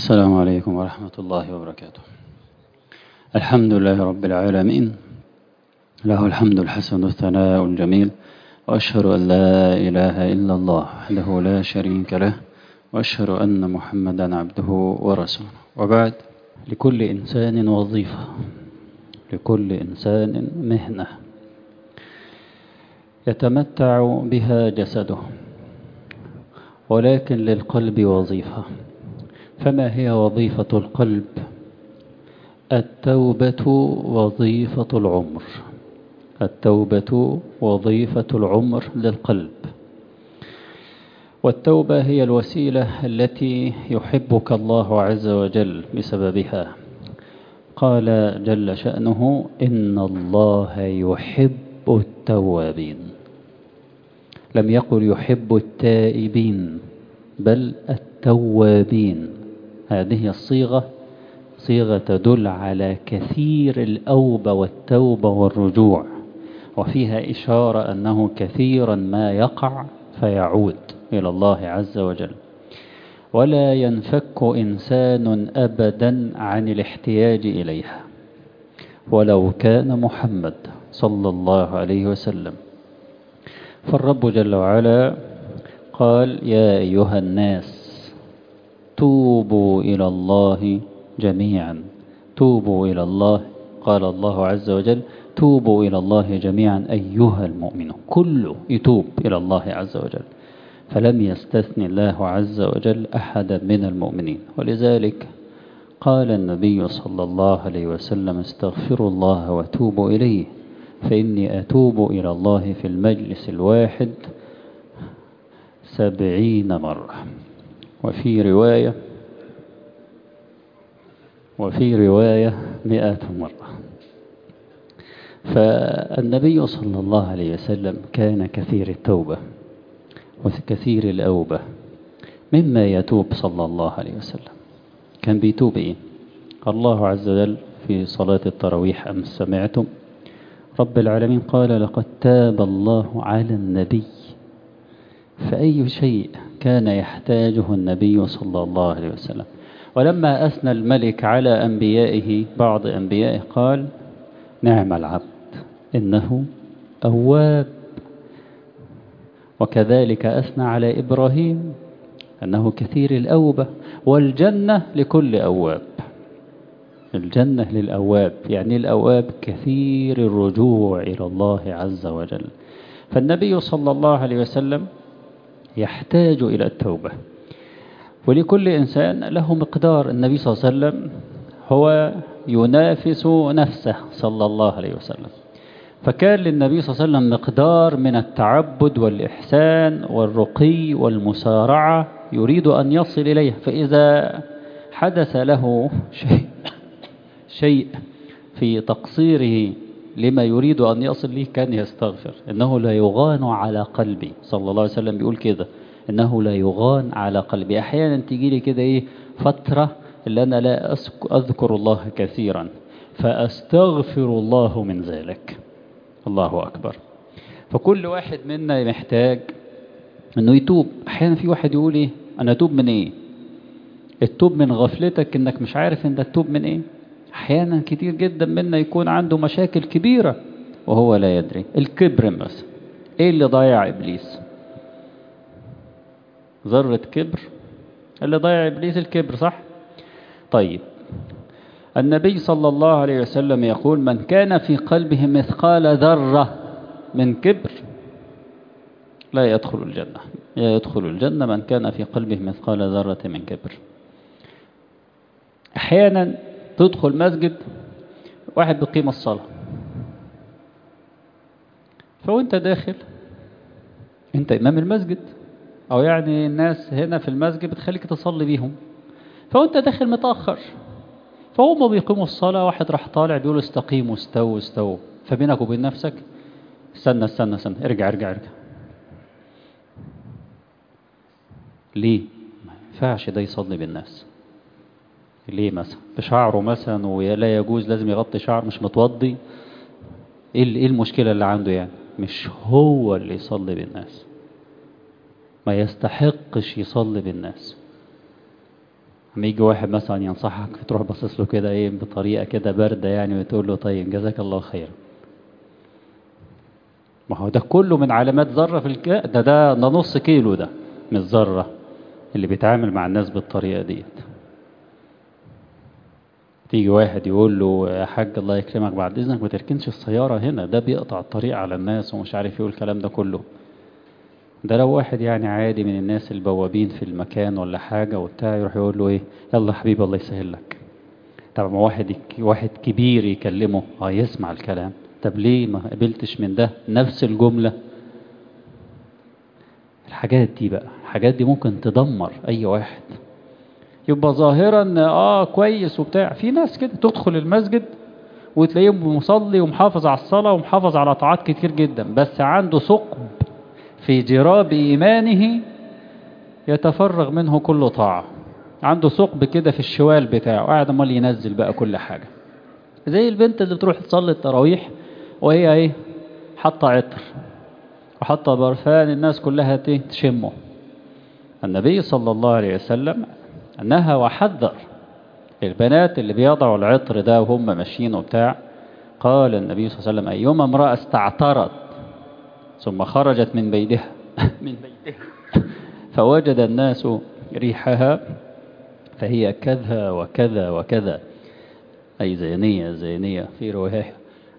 السلام عليكم ورحمة الله وبركاته الحمد لله رب العالمين له الحمد الحسن الثناء الجميل وأشهد أن لا إله إلا الله وحده لا شريك له وأشهد أن محمدا عبده ورسوله وبعد لكل إنسان وظيفة لكل إنسان مهنة يتمتع بها جسده ولكن للقلب وظيفة فما هي وظيفة القلب التوبة وظيفة العمر التوبة وظيفة العمر للقلب والتوبة هي الوسيلة التي يحبك الله عز وجل بسببها قال جل شأنه إن الله يحب التوابين لم يقل يحب التائبين بل التوابين هذه الصيغة صيغة تدل على كثير الأوبة والتوبة والرجوع وفيها إشارة أنه كثيرا ما يقع فيعود إلى الله عز وجل ولا ينفك إنسان أبدا عن الاحتياج إليها ولو كان محمد صلى الله عليه وسلم فالرب جل وعلا قال يا أيها الناس توبوا إلى الله جميعا توبوا إلى الله قال الله عز وجل توبوا إلى الله جميعا أيها المؤمنون كله يتوب إلى الله عز وجل فلم يستثني الله عز وجل أحدا من المؤمنين ولذلك قال النبي صلى الله عليه وسلم استغفروا الله وتوبوا إليه فإني أتوب إلى الله في المجلس الواحد سبعين مرة وفي رواية وفي رواية مئة مرة فالنبي صلى الله عليه وسلم كان كثير التوبة وكثير الأوبة مما يتوب صلى الله عليه وسلم كان بيتوب إيه الله عز وجل في صلاة التراويح أمس سمعتم رب العالمين قال لقد تاب الله على النبي فأي شيء كان يحتاجه النبي صلى الله عليه وسلم ولما أثنى الملك على أنبيائه بعض أنبيائه قال نعم العبد إنه أواب وكذلك أثنى على إبراهيم أنه كثير الأوبة والجنة لكل أواب الجنة للأواب يعني الأواب كثير الرجوع إلى الله عز وجل فالنبي صلى الله عليه وسلم يحتاج إلى التوبة ولكل إنسان له مقدار النبي صلى الله عليه وسلم هو ينافس نفسه صلى الله عليه وسلم فكان للنبي صلى الله عليه وسلم مقدار من التعبد والإحسان والرقي والمسارعة يريد أن يصل إليه فإذا حدث له شيء شيء في تقصيره لما يريد أن يصل له كان يستغفر إنه لا يغان على قلبي صلى الله عليه وسلم بيقول كده إنه لا يغان على قلبي أحيانا تيجي لي كده إيه فترة اللي أنا لا أذكر الله كثيرا فأستغفر الله من ذلك الله أكبر فكل واحد منا محتاج أنه يتوب أحيانا في واحد يقول إيه أنا أتوب من إيه التوب من غفلتك إنك مش عارف أنت تتوب من إيه أحيانا كتير جدا منا يكون عنده مشاكل كبيرة وهو لا يدري الكبر مثلا إيه اللي ضيع إبليس ذرة كبر اللي ضيع إبليس الكبر صح طيب النبي صلى الله عليه وسلم يقول من كان في قلبه مثقال ذرة من كبر لا يدخل الجنة لا يدخل الجنة من كان في قلبه مثقال ذرة من كبر أحيانا تدخل مسجد واحد بقيم الصلاة فوانت داخل انت امام المسجد او يعني الناس هنا في المسجد بتخليك تصلي بيهم فوانت داخل متأخر فهم بيقيموا الصلاة واحد راح طالع بيقول استقيموا استووا استووا فبينك وبين نفسك استنى استنى استنى ارجع ارجع ارجع ليه ما ينفعش ده يصلي بالناس ليه مثلا بشعره مثلا ولا يجوز لازم يغطي شعر مش متوضي ايه المشكلة اللي عنده يعني مش هو اللي يصلي بالناس ما يستحقش يصلي بالناس لما يجي واحد مثلا ينصحك تروح باصص له كده ايه بطريقه كده بارده يعني وتقول له طيب جزاك الله خيرا ما هو ده كله من علامات ذره في الك... ده ده ده نص كيلو ده من الذره اللي بيتعامل مع الناس بالطريقه ديت تيجي واحد يقول له يا حاج الله يكرمك بعد اذنك ما تركنش السياره هنا ده بيقطع الطريق على الناس ومش عارف يقول الكلام ده كله ده لو واحد يعني عادي من الناس البوابين في المكان ولا حاجة وبتاع يروح يقول له ايه يلا حبيبي الله يسهل لك طب ما واحد واحد كبير يكلمه اه يسمع الكلام طب ليه ما قبلتش من ده نفس الجملة الحاجات دي بقى الحاجات دي ممكن تدمر اي واحد يبقى ظاهرا اه كويس وبتاع في ناس كده تدخل المسجد وتلاقيه مصلي ومحافظ على الصلاة ومحافظ على طاعات كتير جدا بس عنده ثقب في جراب إيمانه يتفرغ منه كل طاعة عنده ثقب كده في الشوال بتاعه قاعد امال ينزل بقى كل حاجة زي البنت اللي بتروح تصلي التراويح وهي ايه حاطة عطر وحاطة برفان الناس كلها تشمه النبي صلى الله عليه وسلم نهى وحذر البنات اللي بيضعوا العطر ده وهم ماشيين وبتاع قال النبي صلى الله عليه وسلم أيما امرأة استعطرت ثم خرجت من بيتها من بيتها فوجد الناس ريحها فهي كذا وكذا وكذا أي زينية زينية في رواية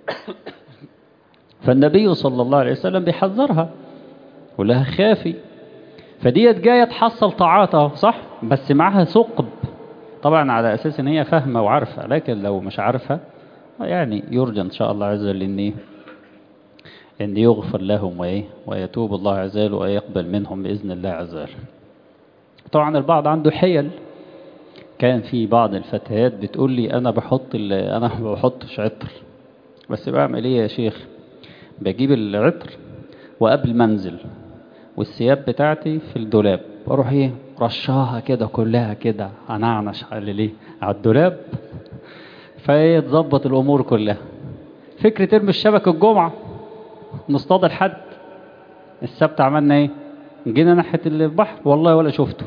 فالنبي صلى الله عليه وسلم بيحذرها ولها خافي فديت جاية تحصل طاعاتها صح بس معها ثقب طبعا على أساس إن هي فاهمة وعارفة لكن لو مش عارفة يعني يرجى إن شاء الله عز وجل إن إن يغفر لهم وإيه ويتوب الله عز وجل ويقبل منهم بإذن الله عز وجل طبعا البعض عنده حيل كان في بعض الفتيات بتقول لي أنا بحط أنا ما بحطش عطر بس بعمل إيه يا شيخ بجيب العطر وقبل ما انزل والثياب بتاعتي في الدولاب بروح ايه رشاها كده كلها كده انعنش على ليه على الدولاب فايه تظبط الامور كلها فكرة ترمي الشبك الجمعة نصطاد الحد السبت عملنا ايه جينا ناحية البحر والله ولا شفته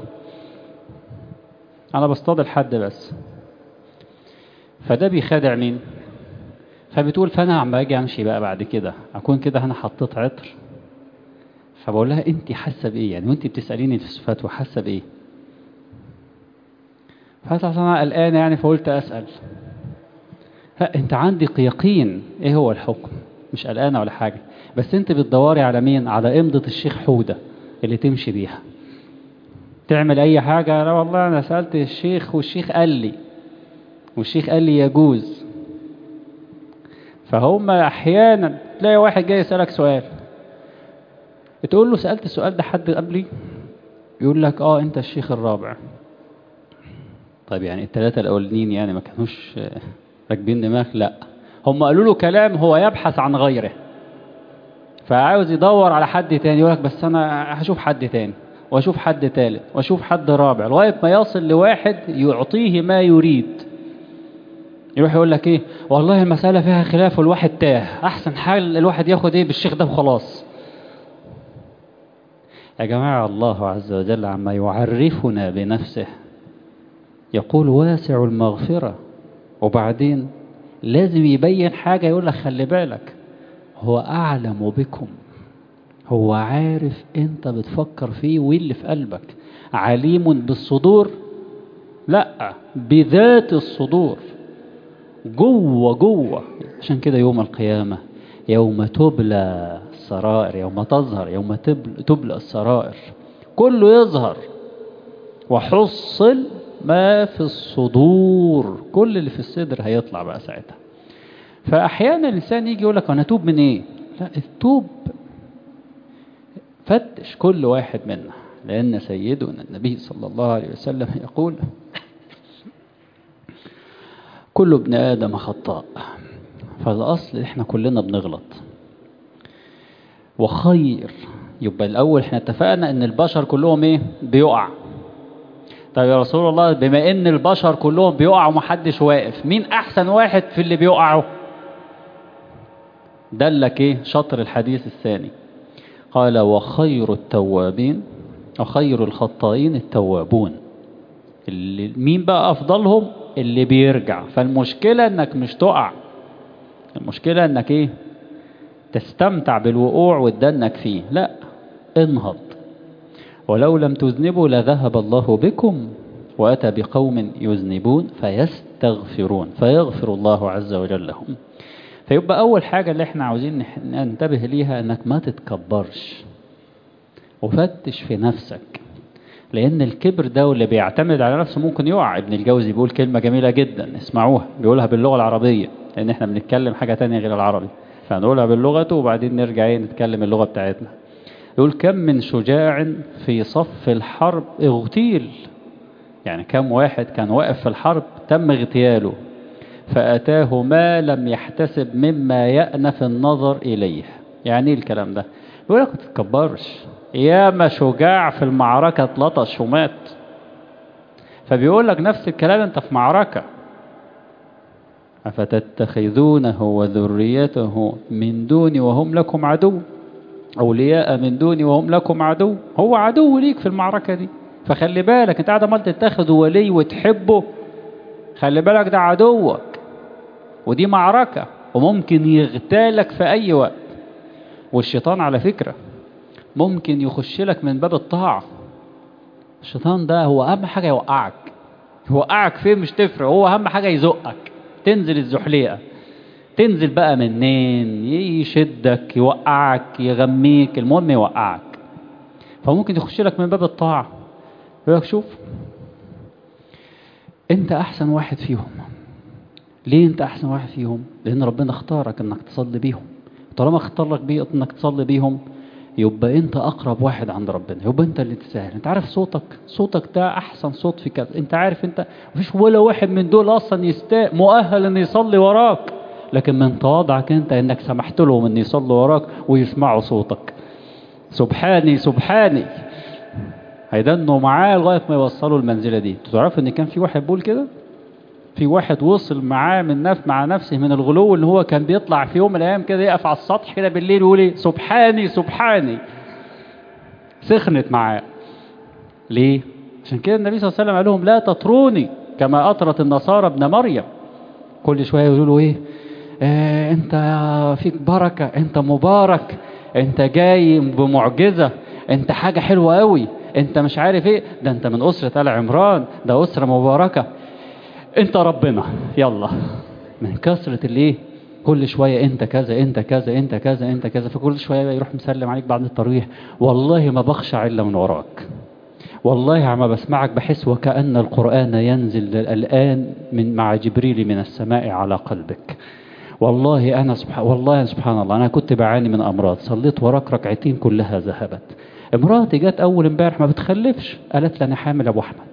انا بصطاد الحد بس فده بيخادع مين فبتقول فانا عم باجي امشي بقى بعد كده اكون كده انا حطيت عطر فبقول لها انت حاسه بايه يعني وانت بتساليني في الصفات وحاسه بايه فقالت انا قلقانه يعني فقلت اسال لا انت عندك يقين ايه هو الحكم مش قلقانه ولا حاجه بس انت بتدوري على مين على امضه الشيخ حوده اللي تمشي بيها تعمل اي حاجه لا والله انا سالت الشيخ والشيخ قال لي والشيخ قال لي يجوز فهم احيانا تلاقي واحد جاي يسالك سؤال بتقول له سالت السؤال ده حد قبلي يقول لك اه انت الشيخ الرابع طيب يعني الثلاثه الاولانيين يعني ما كانوش راكبين دماغ لا هم قالوا له كلام هو يبحث عن غيره فعاوز يدور على حد تاني يقول لك بس انا هشوف حد تاني واشوف حد تالت واشوف حد رابع لغايه ما يصل لواحد يعطيه ما يريد يروح يقول لك ايه والله المسألة فيها خلاف والواحد تاه احسن حال الواحد ياخد ايه بالشيخ ده وخلاص يا جماعة الله عز وجل عما يعرفنا بنفسه يقول واسع المغفرة وبعدين لازم يبين حاجة يقول لك خلي بالك هو أعلم بكم هو عارف انت بتفكر فيه واللي في قلبك عليم بالصدور لا بذات الصدور جوه جوه عشان كده يوم القيامة يوم تبلى السرائر يوم تظهر يوم تبلى السرائر كله يظهر وحصل ما في الصدور كل اللي في الصدر هيطلع بقى ساعتها فأحيانا الإنسان يجي يقول لك أنا توب من إيه لا التوب فتش كل واحد منا لأن سيدنا النبي صلى الله عليه وسلم يقول كل ابن آدم خطاء فالأصل إحنا كلنا بنغلط وخير يبقى الأول إحنا اتفقنا إن البشر كلهم إيه بيقع طيب يا رسول الله بما إن البشر كلهم بيقعوا ومحدش واقف مين أحسن واحد في اللي بيقعوا دلك إيه شطر الحديث الثاني قال وخير التوابين وخير الخطائين التوابون اللي مين بقى افضلهم اللي بيرجع فالمشكلة انك مش تقع المشكلة انك ايه تستمتع بالوقوع وتدنك فيه لا انهض ولو لم تذنبوا لذهب الله بكم وأتى بقوم يذنبون فيستغفرون فيغفر الله عز وجل لهم فيبقى أول حاجة اللي احنا عاوزين ننتبه ليها انك ما تتكبرش وفتش في نفسك لأن الكبر ده واللي بيعتمد على نفسه ممكن يقع ابن الجوزي بيقول كلمة جميلة جدا اسمعوها بيقولها باللغة العربية لأن احنا بنتكلم حاجة تانية غير العربي فنقولها بلغته وبعدين نرجع ايه نتكلم اللغة بتاعتنا يقول كم من شجاع في صف الحرب اغتيل يعني كم واحد كان واقف في الحرب تم اغتياله فأتاه ما لم يحتسب مما يأنف النظر إليه يعني ايه الكلام ده بيقول لك ما تتكبرش ياما شجاع في المعركة اتلطش ومات فبيقول لك نفس الكلام انت في معركة أفتتخذونه وذريته من دوني وهم لكم عدو أولياء من دوني وهم لكم عدو هو عدو ليك في المعركة دي فخلي بالك انت قاعد عمال تتخذه ولي وتحبه خلي بالك ده عدوك ودي معركة وممكن يغتالك في أي وقت والشيطان على فكرة ممكن يخش لك من باب الطاعة الشيطان ده هو أهم حاجة يوقعك يوقعك فين مش تفرق هو أهم حاجة يزقك تنزل الزحليقة تنزل بقى منين يشدك يوقعك يغميك المهم يوقعك فممكن يخش لك من باب الطاعة يقول لك شوف انت احسن واحد فيهم ليه انت احسن واحد فيهم لان ربنا اختارك انك تصلي بيهم طالما اختار لك بيه انك تصلي بيهم يبقى انت اقرب واحد عند ربنا يبقى انت اللي تستاهل انت عارف صوتك صوتك ده احسن صوت في كذا انت عارف انت مفيش ولا واحد من دول اصلا يستاهل مؤهل ان يصلي وراك لكن من تواضعك انت انك سمحت لهم ان يصلوا وراك ويسمعوا صوتك سبحاني سبحاني هيدنوا معاه لغايه ما يوصلوا المنزله دي تعرفوا ان كان في واحد بيقول كده في واحد وصل معاه من نف مع نفسه من الغلو ان هو كان بيطلع في يوم من الايام كده يقف على السطح كده بالليل ويقول ايه سبحاني سبحاني سخنت معاه ليه عشان كده النبي صلى الله عليه وسلم قال لهم لا تطروني كما اطرت النصارى ابن مريم كل شويه يقولوا له ايه آه انت فيك بركه انت مبارك انت جاي بمعجزه انت حاجه حلوه قوي انت مش عارف ايه ده انت من اسره ال عمران ده اسره مباركه انت ربنا يلا من كثرة الايه كل شوية انت كذا انت كذا انت كذا انت كذا فكل شوية يروح مسلم عليك بعد الترويح والله ما بخشع الا من وراك والله عما بسمعك بحس وكأن القرآن ينزل الآن من مع جبريل من السماء على قلبك والله أنا سبحان والله سبحان الله أنا كنت بعاني من أمراض صليت وراك ركعتين كلها ذهبت امرأتي جت أول امبارح ما بتخلفش قالت لي أنا حامل أبو أحمد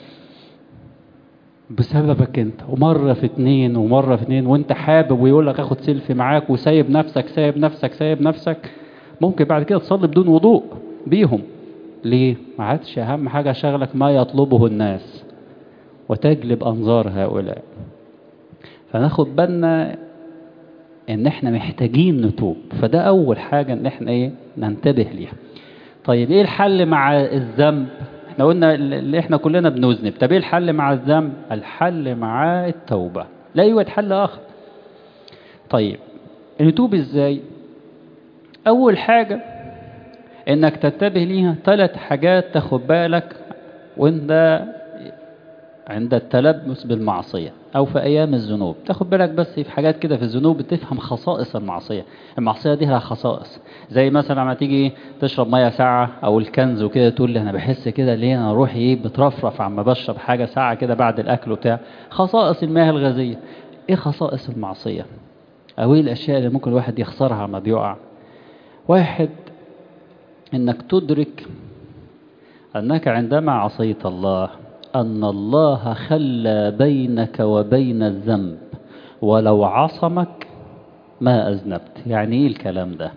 بسببك انت ومرة في اتنين ومرة في اتنين وانت حابب ويقول لك اخد سيلفي معاك وسايب نفسك سايب نفسك سايب نفسك ممكن بعد كده تصلي بدون وضوء بيهم ليه ما عادش اهم حاجة شغلك ما يطلبه الناس وتجلب انظار هؤلاء فناخد بالنا ان احنا محتاجين نتوب فده اول حاجة ان احنا ايه ننتبه ليها طيب ايه الحل مع الذنب احنا قلنا اللي احنا كلنا بنذنب طب ايه الحل مع الذنب الحل مع التوبة لا يوجد حل اخر طيب نتوب ازاي اول حاجة انك تنتبه ليها ثلاث حاجات تاخد بالك وانت عند التلبس بالمعصية او في ايام الذنوب تاخد بالك بس في حاجات كده في الذنوب بتفهم خصائص المعصية المعصية دي لها خصائص زي مثلا لما تيجي تشرب ميه ساعة او الكنز وكده تقول لي انا بحس كده ليه انا روحي ايه بترفرف عما بشرب حاجة ساعة كده بعد الاكل وبتاع خصائص المياه الغازية ايه خصائص المعصية او ايه الاشياء اللي ممكن الواحد يخسرها لما بيقع واحد انك تدرك انك عندما عصيت الله ان الله خلى بينك وبين الذنب ولو عصمك ما اذنبت يعني ايه الكلام ده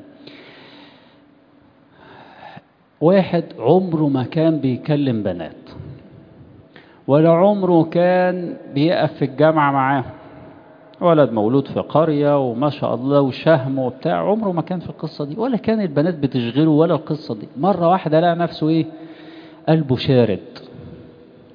واحد عمره ما كان بيكلم بنات ولا عمره كان بيقف في الجامعة معاهم ولد مولود في قرية وما شاء الله وشهم وبتاع عمره ما كان في القصة دي ولا كان البنات بتشغله ولا القصة دي مرة واحدة لقى نفسه ايه قلبه شارد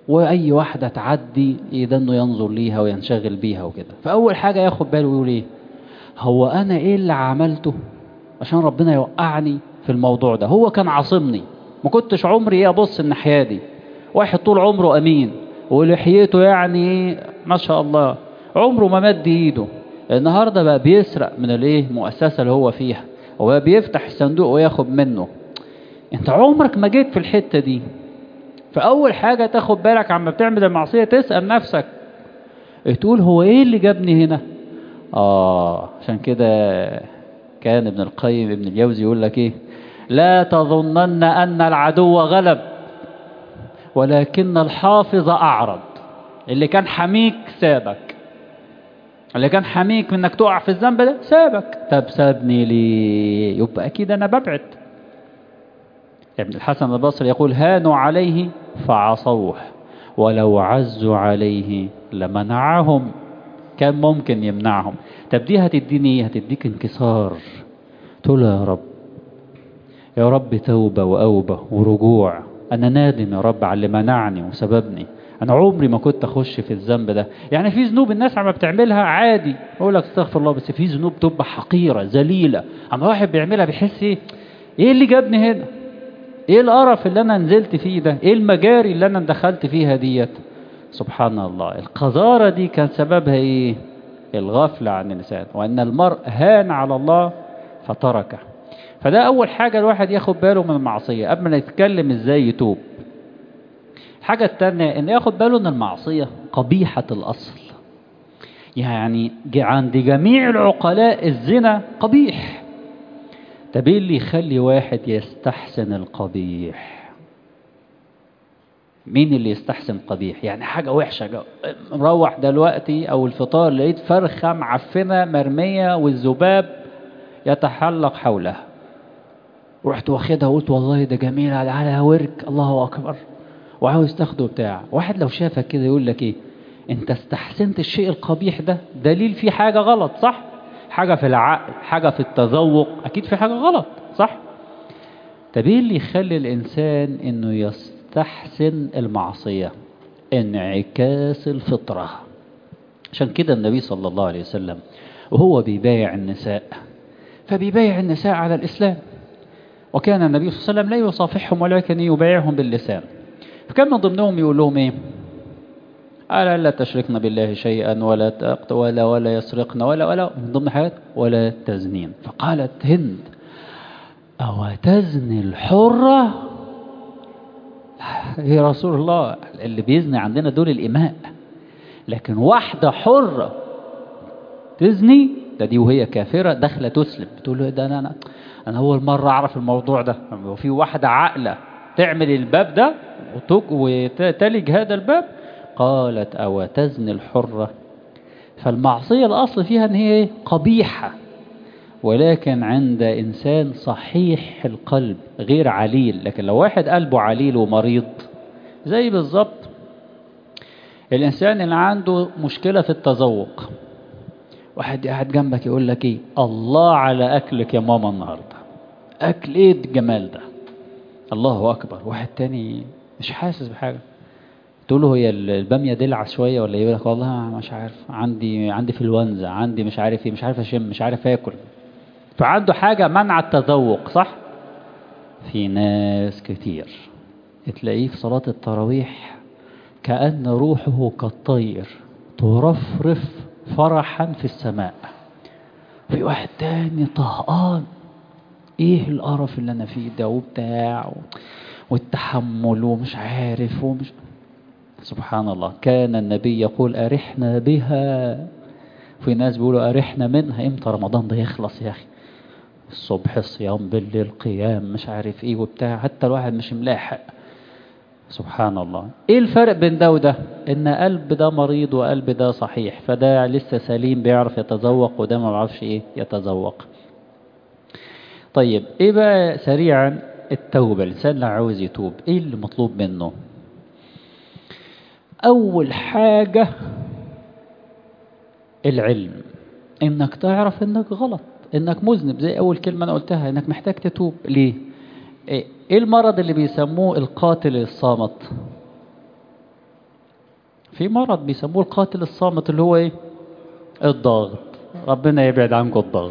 واي واحدة تعدي يدنه ينظر ليها وينشغل بيها وكده فاول حاجة ياخد باله ويقول ايه هو انا ايه اللي عملته عشان ربنا يوقعني في الموضوع ده هو كان عاصمني ما كنتش عمري ايه ابص الناحيه دي واحد طول عمره امين ولحيته يعني ما شاء الله عمره ما مد ايده النهارده بقى بيسرق من الايه المؤسسه اللي هو فيها وبقى بيفتح الصندوق وياخد منه انت عمرك ما جيت في الحته دي فاول حاجه تاخد بالك عما بتعمل المعصيه تسال نفسك تقول هو ايه اللي جابني هنا اه عشان كده كان ابن القيم ابن الجوزي يقول لك ايه لا تظنن ان العدو غلب ولكن الحافظ اعرض اللي كان حميك سابك اللي كان حميك من انك تقع في الذنب ده سابك طب سابني ليه يبقى اكيد انا ببعد ابن الحسن البصري يقول هانوا عليه فعصوه ولو عزوا عليه لمنعهم كان ممكن يمنعهم طب دي هتديني ايه هتديك انكسار تقول يا رب يا رب توبة وأوبة ورجوع أنا نادم يا رب على اللي منعني وسببني أنا عمري ما كنت أخش في الذنب ده يعني في ذنوب الناس عم بتعملها عادي أقول لك استغفر الله بس في ذنوب تبقى حقيرة ذليلة أما واحد بيعملها بيحس إيه إيه اللي جابني هنا إيه القرف اللي أنا نزلت فيه ده إيه المجاري اللي أنا دخلت فيها ديت سبحان الله القذارة دي كان سببها إيه الغفلة عن الإنسان وأن المرء هان على الله فتركه فده أول حاجة الواحد ياخد باله من المعصية قبل ما يتكلم إزاي يتوب الحاجة التانية إن ياخد باله إن المعصية قبيحة الأصل يعني عند جميع العقلاء الزنا قبيح طب ايه اللي يخلي واحد يستحسن القبيح مين اللي يستحسن قبيح يعني حاجة وحشة مروح دلوقتي او الفطار لقيت فرخة معفنة مرمية والذباب يتحلق حولها رحت واخدها وقلت والله ده جميل على ورك الله اكبر وعاوز تاخده بتاع واحد لو شافك كده يقول لك ايه انت استحسنت الشيء القبيح ده دليل في حاجة غلط صح حاجة في العقل حاجة في التذوق اكيد في حاجة غلط صح طب ايه اللي يخلي الانسان انه يستحسن المعصية انعكاس الفطرة عشان كده النبي صلى الله عليه وسلم وهو بيبايع النساء فبيبايع النساء على الإسلام وكان النبي صلى الله عليه وسلم لا يصافحهم ولكن يبايعهم باللسان فكان من ضمنهم يقول لهم ايه ألا لا تشركن بالله شيئا ولا تقت ولا ولا يسرقن ولا ولا من ضمن حاجات ولا تزنين فقالت هند أو تزني الحرة يا رسول الله اللي بيزني عندنا دول الإماء لكن واحدة حرة تزني ده دي وهي كافرة داخلة تسلم بتقول له ده أنا, أنا أنا أول مرة أعرف الموضوع ده وفي واحدة عاقلة تعمل الباب ده وتلج هذا الباب قالت أو تزني الحرة فالمعصية الأصل فيها أن هي قبيحة ولكن عند إنسان صحيح القلب غير عليل لكن لو واحد قلبه عليل ومريض زي بالظبط الإنسان اللي عنده مشكلة في التذوق واحد قاعد جنبك يقول لك ايه الله على أكلك يا ماما النهاردة أكل ايه الجمال ده الله أكبر واحد تاني مش حاسس بحاجة تقول له هي الباميه دلع شويه ولا يقول لك والله مش عارف عندي عندي فلونزا عندي مش عارف ايه مش عارف اشم مش عارف اكل فعنده حاجه منع التذوق صح في ناس كتير تلاقيه في صلاه التراويح كأن روحه كالطير ترفرف فرحا في السماء في واحد تاني طهقان ايه القرف اللي انا فيه ده وبتاع والتحمل ومش عارف ومش سبحان الله كان النبي يقول أرحنا بها في ناس بيقولوا أرحنا منها امتى رمضان ده يخلص يا أخي الصبح الصيام بالليل قيام مش عارف ايه وبتاع حتى الواحد مش ملاحق سبحان الله ايه الفرق بين ده وده ان قلب ده مريض وقلب ده صحيح فده لسه سليم بيعرف يتذوق وده ما بيعرفش ايه يتذوق طيب ايه بقى سريعا التوبة الانسان اللي عاوز يتوب ايه اللي مطلوب منه أول حاجة العلم إنك تعرف إنك غلط إنك مذنب زي أول كلمة أنا قلتها إنك محتاج تتوب ليه؟ إيه المرض اللي بيسموه القاتل الصامت؟ في مرض بيسموه القاتل الصامت اللي هو ايه الضغط ربنا يبعد عنكم الضغط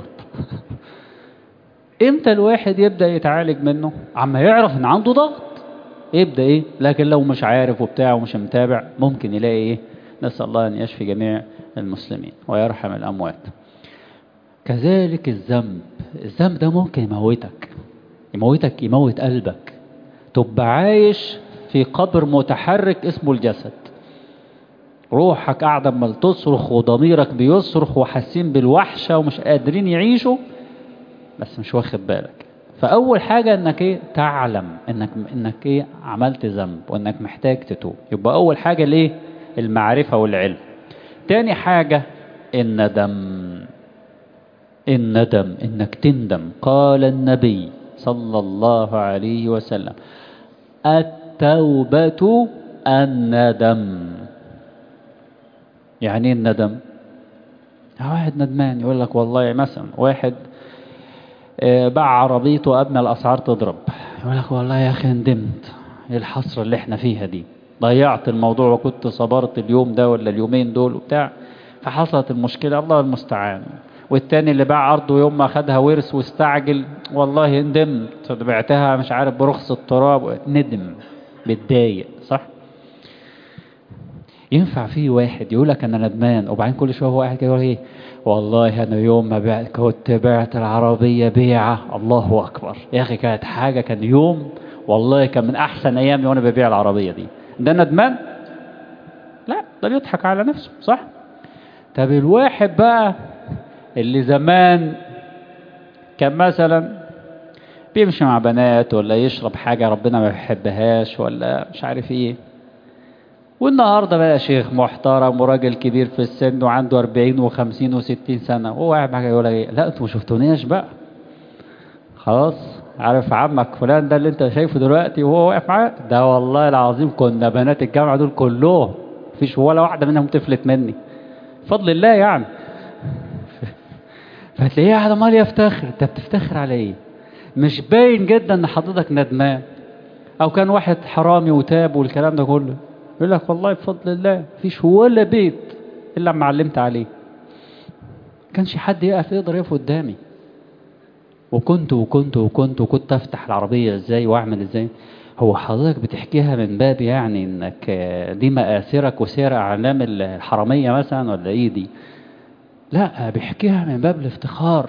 امتى الواحد يبدأ يتعالج منه عما يعرف ان عنده ضغط يبدأ ايه لكن لو مش عارف وبتاع ومش متابع ممكن يلاقي ايه نسأل الله ان يشفي جميع المسلمين ويرحم الاموات كذلك الذنب الذنب ده ممكن يموتك يموتك يموت قلبك تبقى عايش في قبر متحرك اسمه الجسد روحك قاعدة ما تصرخ وضميرك بيصرخ وحاسين بالوحشة ومش قادرين يعيشوا بس مش واخد بالك فأول حاجة انك ايه تعلم انك انك ايه عملت ذنب وانك محتاج تتوب يبقى أول حاجة ليه المعرفة والعلم تاني حاجة الندم الندم انك تندم قال النبي صلى الله عليه وسلم التوبة الندم يعني ايه الندم واحد ندمان يقول لك والله مثلا واحد باع عربيته قبل الاسعار تضرب يقول لك والله يا اخي ندمت ايه الحسره اللي احنا فيها دي ضيعت الموضوع وكنت صبرت اليوم ده ولا اليومين دول وبتاع فحصلت المشكله الله المستعان والتاني اللي باع ارضه يوم ما خدها ورث واستعجل والله ندمت بعتها مش عارف برخص التراب ندم بتضايق صح ينفع في واحد يقول لك انا ندمان وبعدين كل شويه هو قاعد يقول ايه والله انا يوم ما بعت كنت بعت العربيه بيعه الله اكبر يا اخي كانت حاجه كان يوم والله كان من احسن ايامي وانا ببيع العربيه دي ده ندمان لا ده بيضحك على نفسه صح طب الواحد بقى اللي زمان كان مثلا بيمشي مع بنات ولا يشرب حاجة ربنا ما بيحبهاش ولا مش عارف ايه والنهاردة بقى شيخ محترم وراجل كبير في السن وعنده 40 و50 و60 سنة وهو قاعد معاك يقول ايه لا انتوا ما شفتونيش بقى خلاص عارف عمك فلان ده اللي انت شايفه دلوقتي وهو واقف معاك ده والله العظيم كنا بنات الجامعة دول كلهم مفيش ولا واحدة منهم تفلت مني بفضل الله يعني فتلاقيه قاعد عمال يفتخر انت بتفتخر على ايه مش باين جدا ان حضرتك ندمان او كان واحد حرامي وتاب والكلام ده كله يقول لك والله بفضل الله مفيش ولا بيت الا لما علمت عليه كانش حد يقف يقدر يقف قدامي وكنت وكنت وكنت وكنت افتح العربيه ازاي واعمل ازاي هو حضرتك بتحكيها من باب يعني انك دي مآثرك وسير اعلام الحراميه مثلا ولا ايه دي لا بيحكيها من باب الافتخار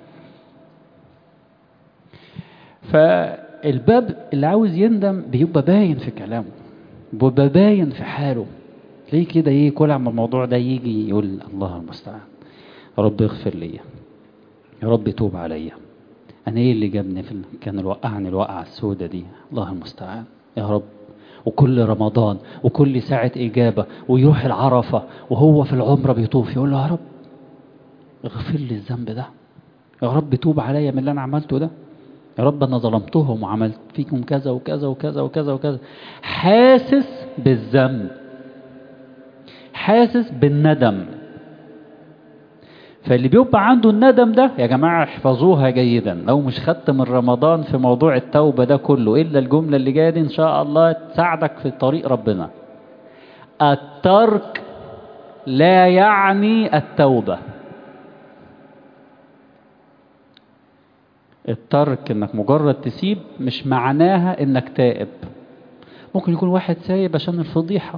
فالباب اللي عاوز يندم بيبقى باين في كلامه بيبقى باين في حاله ليه كده ايه كل عما الموضوع ده يجي يقول الله المستعان رب اغفر لي يا رب توب عليا انا ايه اللي جابني في كان الوقعني الوقعه السوداء دي الله المستعان يا رب وكل رمضان وكل ساعة إجابة ويروح العرفة وهو في العمرة بيطوف يقول له يا رب اغفر لي الذنب ده يا رب توب عليا من اللي انا عملته ده يا رب انا ظلمتهم وعملت فيكم كذا وكذا وكذا وكذا وكذا حاسس بالذنب حاسس بالندم فاللي بيبقى عنده الندم ده يا جماعة احفظوها جيدا لو مش خدت من رمضان في موضوع التوبة ده كله إلا الجملة اللي جاية دي إن شاء الله تساعدك في طريق ربنا الترك لا يعني التوبة الترك انك مجرد تسيب مش معناها انك تائب ممكن يكون واحد سايب عشان الفضيحة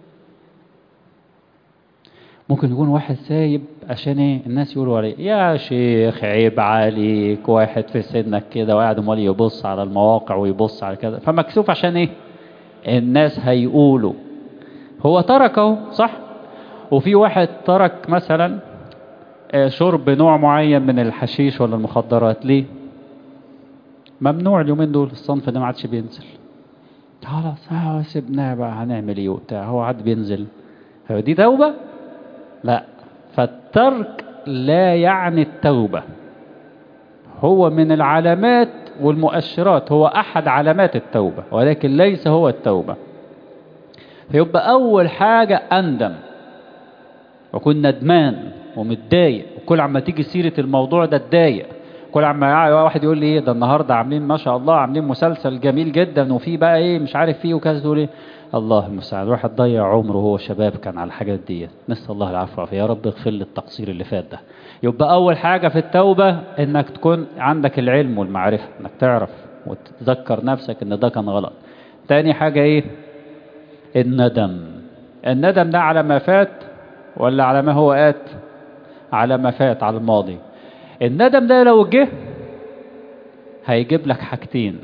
ممكن يكون واحد سايب عشان ايه الناس يقولوا عليه يا شيخ عيب عليك واحد في سنك كده وقاعد امال يبص على المواقع ويبص على كذا فمكسوف عشان ايه الناس هيقولوا هو تركه صح وفي واحد ترك مثلا شرب نوع معين من الحشيش ولا المخدرات ليه ممنوع اليومين دول الصنف ده ما عادش بينزل خلاص اه سيبناه بقى هنعمل ايه وبتاع هو عاد بينزل هو دي توبة لا فالترك لا يعني التوبة هو من العلامات والمؤشرات هو أحد علامات التوبة ولكن ليس هو التوبة فيبقى أول حاجة أندم وكن ندمان ومتضايق وكل عما تيجي سيرة الموضوع ده اتضايق كل عما واحد يقول لي ايه ده النهارده عاملين ما شاء الله عاملين مسلسل جميل جدا وفي بقى ايه مش عارف فيه وكذا تقول ايه الله المستعان واحد ضيع عمره وهو شباب كان على الحاجات دي نسال الله العفو والعافيه يا رب اغفر لي التقصير اللي فات ده يبقى اول حاجه في التوبه انك تكون عندك العلم والمعرفه انك تعرف وتتذكر نفسك ان ده كان غلط تاني حاجه ايه الندم الندم ده على ما فات ولا على ما هو آت على ما فات على الماضي الندم ده لو جه هيجيب لك حاجتين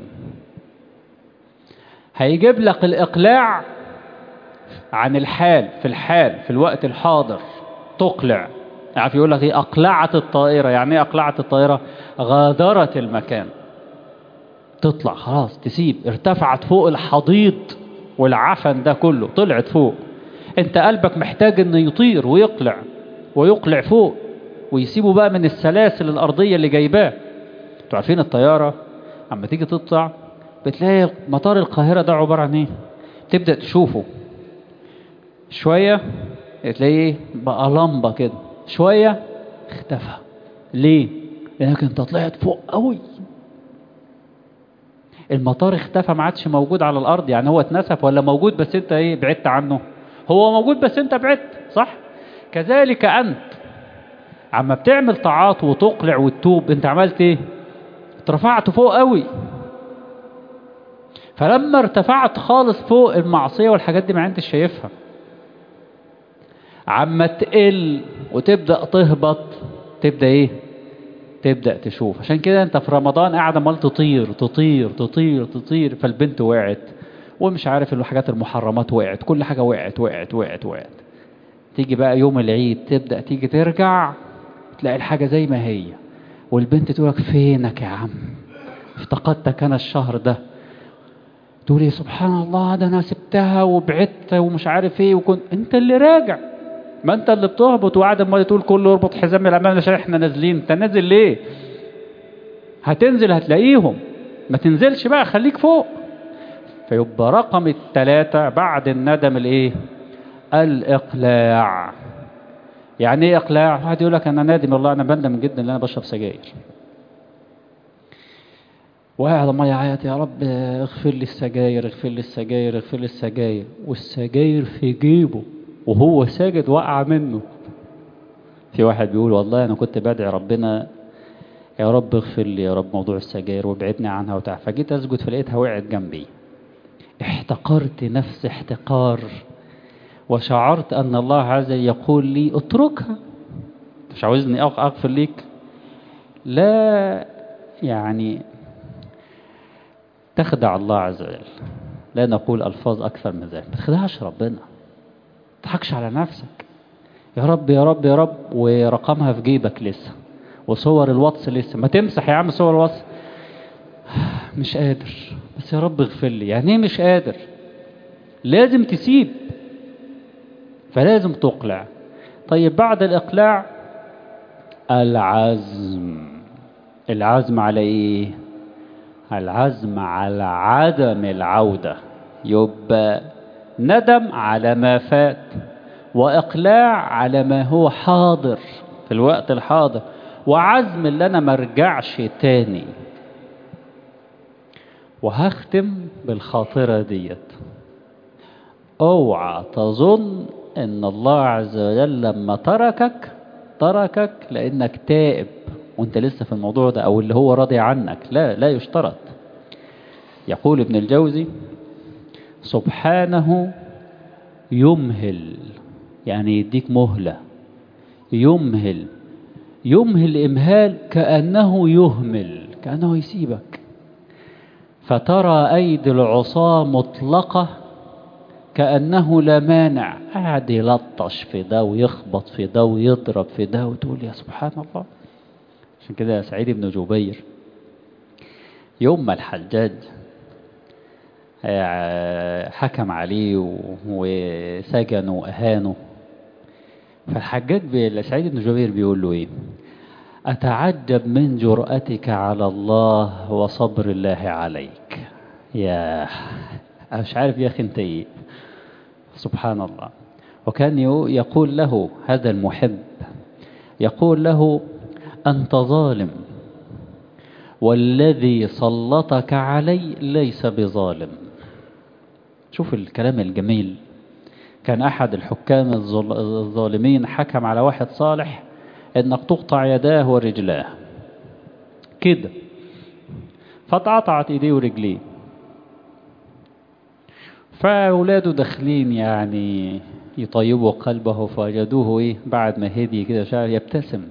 هيجيب لك الإقلاع عن الحال في الحال في الوقت الحاضر تقلع عارف يقول لك ايه أقلعت الطائرة يعني ايه أقلعت الطائرة غادرت المكان تطلع خلاص تسيب ارتفعت فوق الحضيض والعفن ده كله طلعت فوق انت قلبك محتاج انه يطير ويقلع ويقلع فوق ويسيبه بقى من السلاسل الأرضية اللي جايباه انتوا عارفين الطيارة اما تيجي تطلع بتلاقي مطار القاهرة ده عبارة عن ايه تبدأ تشوفه شوية تلاقيه بقى لمبة كده شوية اختفى ليه لانك انت طلعت فوق قوي المطار اختفى ما عادش موجود على الارض يعني هو اتنسف ولا موجود بس انت ايه بعدت عنه هو موجود بس انت بعدت صح كذلك انت عما بتعمل طاعات وتقلع وتتوب انت عملت ايه اترفعت فوق قوي فلما ارتفعت خالص فوق المعصية والحاجات دي ما انتش شايفها عما تقل وتبدأ تهبط تبدأ ايه تبدأ تشوف عشان كده انت في رمضان قاعد عمال تطير تطير تطير تطير فالبنت وقعت ومش عارف الحاجات المحرمات وقعت كل حاجة وقعت وقعت وقعت وقعت تيجي بقى يوم العيد تبدأ تيجي ترجع تلاقي الحاجة زي ما هي والبنت تقولك فينك يا عم افتقدتك انا الشهر ده تقولي سبحان الله ده انا سبتها وبعدت ومش عارف ايه وكنت انت اللي راجع ما انت اللي بتهبط وقاعد امال تقول كله اربط حزام الامام عشان احنا نازلين انت نازل ليه هتنزل هتلاقيهم ما تنزلش بقى خليك فوق فيبقى رقم الثلاثة بعد الندم الايه الاقلاع يعني ايه اقلاع واحد يقول لك انا نادم والله انا بندم جدا ان انا بشرب سجاير وقاعد ما يعيط يا رب اغفر لي السجاير اغفر لي السجاير اغفر لي السجاير والسجاير في جيبه وهو ساجد وقع منه في واحد بيقول والله انا كنت بدعي ربنا يا رب اغفر لي يا رب موضوع السجاير وابعدني عنها وبتاع فجيت اسجد فلقيتها وقعت جنبي احتقرت نفس احتقار وشعرت ان الله عز وجل يقول لي اتركها مش عاوزني اغفر ليك لا يعني تخدع الله عز وجل لا نقول الفاظ اكثر من ذلك ما تخدعش ربنا تضحكش على نفسك يا رب يا رب يا رب ورقمها في جيبك لسه وصور الواتس لسه ما تمسح يا عم صور الواتس مش قادر بس يا رب اغفر لي يعني ايه مش قادر لازم تسيب فلازم تقلع طيب بعد الاقلاع العزم العزم على ايه العزم على عدم العودة يبقى ندم على ما فات وإقلاع على ما هو حاضر في الوقت الحاضر وعزم اللي أنا مرجعش تاني وهختم بالخاطرة ديت اوعى تظن ان الله عز وجل لما تركك تركك لانك تائب وانت لسه في الموضوع ده او اللي هو راضي عنك لا لا يشترط يقول ابن الجوزي سبحانه يمهل يعني يديك مهلة يمهل يمهل إمهال كأنه يهمل كأنه يسيبك فترى أيدي العصاة مطلقة كأنه لا مانع قاعد يلطش في ده ويخبط في ده ويضرب في ده وتقول يا سبحان الله عشان كده سعيد بن جبير يوم ما الحجاج حكم عليه وسجنه وأهانه فالحجاج سعيد بن جبير بيقول له ايه أتعجب من جرأتك على الله وصبر الله عليك يا مش عارف يا أخي أنت إيه سبحان الله وكان يقول له هذا المحب يقول له أنت ظالم والذي سلطك علي ليس بظالم شوف الكلام الجميل كان أحد الحكام الظالمين حكم على واحد صالح انك تقطع يداه ورجلاه كده فاتقطعت ايديه ورجليه فأولاده داخلين يعني يطيبوا قلبه فوجدوه ايه بعد ما هدي كده شعر يبتسم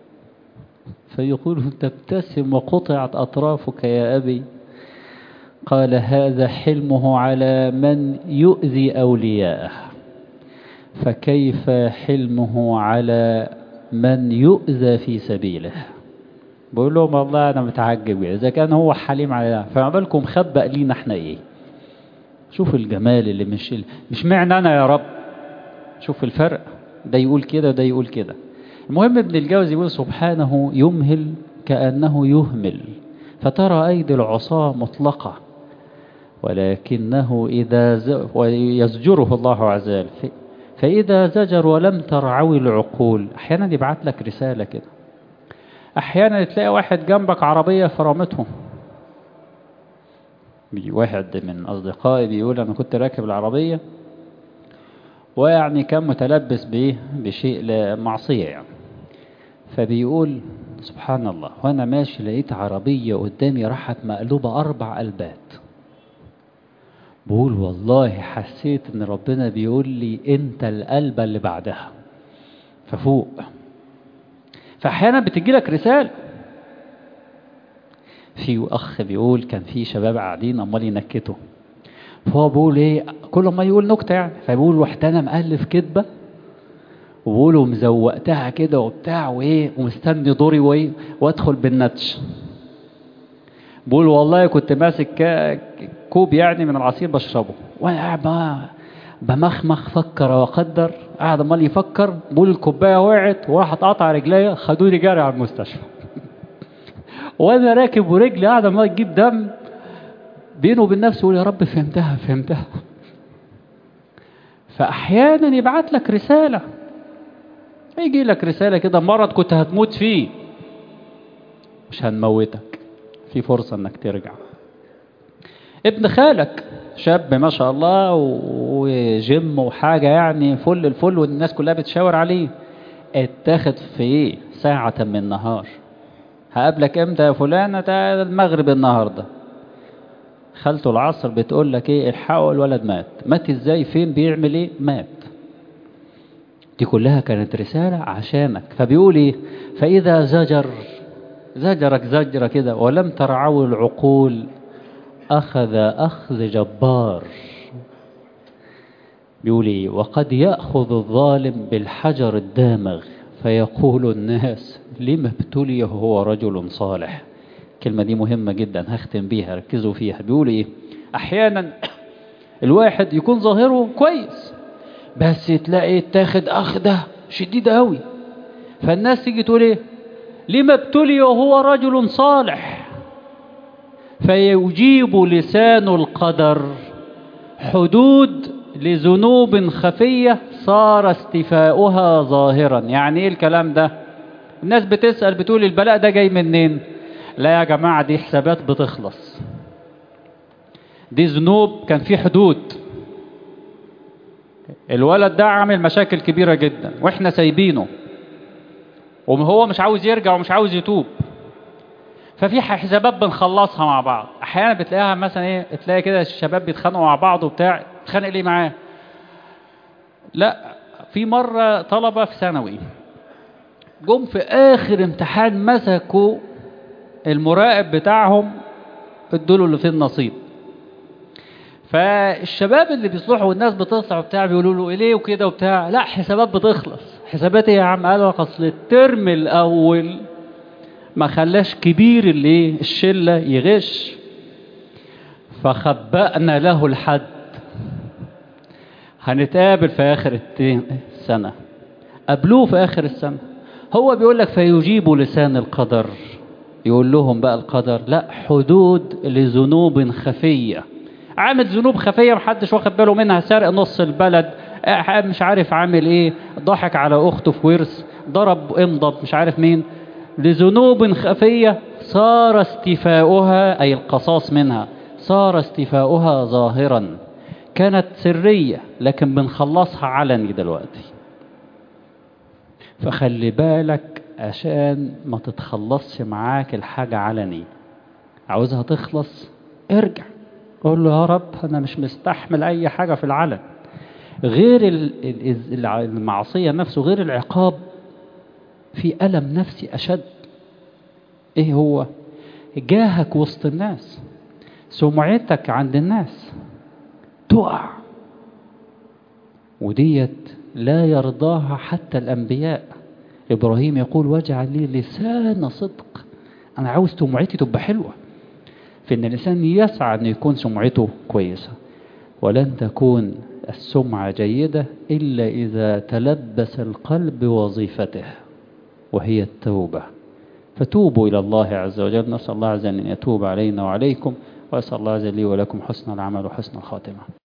فيقول تبتسم وقطعت أطرافك يا أبي قال هذا حلمه على من يؤذي أولياءه فكيف حلمه على من يؤذى في سبيله بقول لهم والله أنا متعجب إذا كان هو حليم على ده فما بالكم خبأ لينا احنا إيه شوف الجمال اللي مش مش معنى أنا يا رب شوف الفرق ده يقول كده ده يقول كده المهم ابن الجوزي يقول سبحانه يمهل كأنه يهمل فترى أيدي العصاة مطلقة ولكنه إذا ز... ويزجره الله عز وجل فإذا زجر ولم ترعوي العقول أحيانا يبعت لك رسالة كده أحيانا تلاقي واحد جنبك عربية فرمته واحد من أصدقائي بيقول أنا كنت راكب العربية ويعني كان متلبس بإيه بشيء معصية يعني فبيقول سبحان الله وأنا ماشي لقيت عربية قدامي راحت مقلوبة أربع قلبات بقول والله حسيت ان ربنا بيقول لي انت القلبة اللي بعدها ففوق فاحيانا بتجي لك رسالة في اخ بيقول كان في شباب قاعدين امال ينكتوا فهو بيقول ايه كل ما يقول نكتة يعني فبيقول رحت انا مألف كدبة وبقوله مزوقتها كده وبتاع وايه ومستني دوري وايه وادخل بالنتش بقول والله كنت ماسك كوب يعني من العصير بشربه وانا قاعد بمخمخ فكر واقدر قاعد امال يفكر بقول الكوبايه وقعت وراحت قطع رجليا خدوني جري على المستشفى وانا راكب ورجلي قاعده ما تجيب دم بينه وبين نفسه يقول يا رب فهمتها فهمتها فاحيانا يبعت لك رساله يجي لك رساله كده مرض كنت هتموت فيه مش هنموتك في فرصة انك ترجع ابن خالك شاب ما شاء الله وجيم وحاجة يعني فل الفل والناس كلها بتشاور عليه اتاخد في ايه ساعة من النهار هقابلك امتى يا فلان ده المغرب النهاردة خالته العصر بتقول لك ايه الحقوا الولد مات مات ازاي فين بيعمل ايه مات دي كلها كانت رسالة عشانك فبيقول ايه فاذا زجر زجرك زجرة كده ولم ترعوا العقول أخذ أخذ جبار بيقول إيه وقد يأخذ الظالم بالحجر الدامغ فيقول الناس لما ابتلي هو رجل صالح الكلمة دي مهمة جدا هختم بيها ركزوا فيها بيقول إيه أحيانا الواحد يكون ظاهره كويس بس تلاقي تاخد أخده شديدة أوي فالناس تيجي تقول إيه لما ابتلي وهو رجل صالح فيجيب لسان القدر حدود لذنوب خفية صار استفاؤها ظاهرا يعني ايه الكلام ده الناس بتسأل بتقول البلاء ده جاي منين لا يا جماعة دي حسابات بتخلص دي ذنوب كان في حدود الولد ده عامل مشاكل كبيرة جدا واحنا سايبينه وهو مش عاوز يرجع ومش عاوز يتوب ففي حسابات بنخلصها مع بعض احيانا بتلاقيها مثلا ايه تلاقي كده الشباب بيتخانقوا مع بعض وبتاع تتخانق ليه معاه لا في مرة طلبة في ثانوي جم في اخر امتحان مسكوا المراقب بتاعهم ادوا له اللي فيه النصيب فالشباب اللي بيصلحوا والناس بتصلح وبتاع بيقولوا له ايه ليه وكده وبتاع لا حسابات بتخلص حسابات ايه يا عم قال لك اصل الترم الاول ما خلاش كبير اللي الشله يغش فخبأنا له الحد هنتقابل في اخر السنه قابلوه في اخر السنه هو بيقول لك فيجيب لسان القدر يقول لهم بقى القدر لا حدود لذنوب خفيه عامل ذنوب خفيه محدش واخد باله منها سرق نص البلد مش عارف عامل ايه ضحك على اخته في ورث ضرب امضب مش عارف مين لذنوب خفية صار استيفاؤها أي القصاص منها صار استيفاؤها ظاهرا كانت سرية لكن بنخلصها علني دلوقتي فخلي بالك عشان ما تتخلصش معاك الحاجة علني عاوزها تخلص ارجع قول له يا رب أنا مش مستحمل أي حاجة في العلن غير المعصية نفسه غير العقاب في ألم نفسي أشد إيه هو جاهك وسط الناس سمعتك عند الناس تقع وديت لا يرضاها حتى الأنبياء إبراهيم يقول واجعل لي لسان صدق أنا عاوز سمعتي تبقى حلوة في أن الإنسان يسعى أن يكون سمعته كويسة ولن تكون السمعة جيدة إلا إذا تلبس القلب وظيفته وهي التوبة فتوبوا إلى الله عز وجل نسأل الله عز وجل أن يتوب علينا وعليكم وأسأل الله عز وجل لي ولكم حسن العمل وحسن الخاتمة